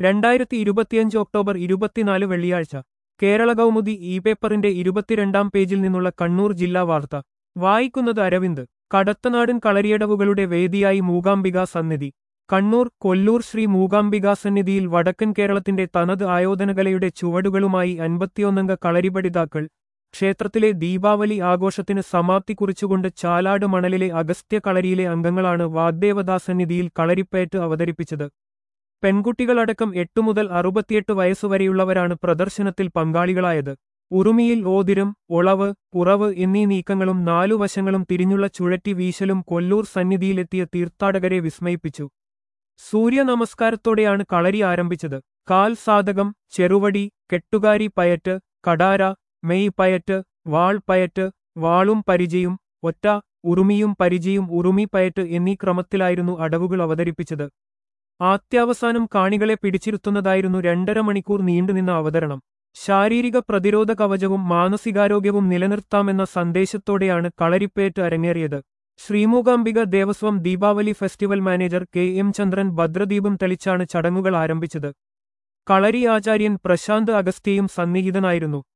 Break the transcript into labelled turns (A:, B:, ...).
A: രണ്ടായിരത്തി ഇരുപത്തിയഞ്ച് ഒക്ടോബർ ഇരുപത്തിനാല് വെള്ളിയാഴ്ച കേരള കൗമുദി ഇ പേപ്പറിന്റെ ഇരുപത്തിരണ്ടാം പേജിൽ നിന്നുള്ള കണ്ണൂർ ജില്ലാ വാർത്ത വായിക്കുന്നത് അരവിന്ദ് കടത്തനാടൻ കളരിയടവുകളുടെ വേദിയായി മൂകാംബിക സന്നിധി കണ്ണൂർ കൊല്ലൂർ ശ്രീ മൂകാംബിക സന്നിധിയിൽ വടക്കൻ കേരളത്തിന്റെ തനത് ആയോധനകലയുടെ ചുവടുകളുമായി അൻപത്തിയൊന്നംഗ കളരിപഠിതാക്കൾ ക്ഷേത്രത്തിലെ ദീപാവലി ആഘോഷത്തിന് സമാപ്തി കുറിച്ചുകൊണ്ട് ചാലാട് മണലിലെ അഗസ്ത്യ കളരിയിലെ അംഗങ്ങളാണ് വാഗ്ദേവതാസന്നിധിയിൽ കളരിപ്പയറ്റ് അവതരിപ്പിച്ചത് പെൺകുട്ടികളടക്കം എട്ടു മുതൽ അറുപത്തിയെട്ട് വയസ്സുവരെയുള്ളവരാണ് പ്രദർശനത്തിൽ പങ്കാളികളായത് ഉറുമിയിൽ ഓതിരം ഒളവ് പുറവ് എന്നീ നീക്കങ്ങളും നാലു വശങ്ങളും തിരിഞ്ഞുള്ള ചുഴറ്റി വീശലും കൊല്ലൂർ സന്നിധിയിലെത്തിയ തീർത്ഥാടകരെ വിസ്മയിപ്പിച്ചു സൂര്യനമസ്കാരത്തോടെയാണ് കളരി ആരംഭിച്ചത് കാൽ സാധകം ചെറുവടി കെട്ടുകാരി പയറ്റ് കടാര മെയ് പയറ്റ് വാൾ പയറ്റ് വാളും പരിചയും ഒറ്റ ഉറുമിയും പരിചയും ഉറുമി പയറ്റ് എന്നീ ക്രമത്തിലായിരുന്നു അടവുകൾ അവതരിപ്പിച്ചത് ആത്യാവസാനം കാണികളെ പിടിച്ചിരുത്തുന്നതായിരുന്നു രണ്ടര മണിക്കൂർ നീണ്ടുനിന്ന അവതരണം ശാരീരിക പ്രതിരോധ കവചവും മാനസികാരോഗ്യവും നിലനിർത്താമെന്ന സന്ദേശത്തോടെയാണ് കളരിപ്പേറ്റ് അരങ്ങേറിയത് Sree Mookambika Devaswom Deepavali festival manager K M Chandran ഭദ്രദീപം തെളിച്ചാണ് ചടങ്ങുകൾ ആരംഭിച്ചത് കളരി ആചാര്യൻ പ്രശാന്ത് അഗസ്ത്യയും സന്നിഹിതനായിരുന്നു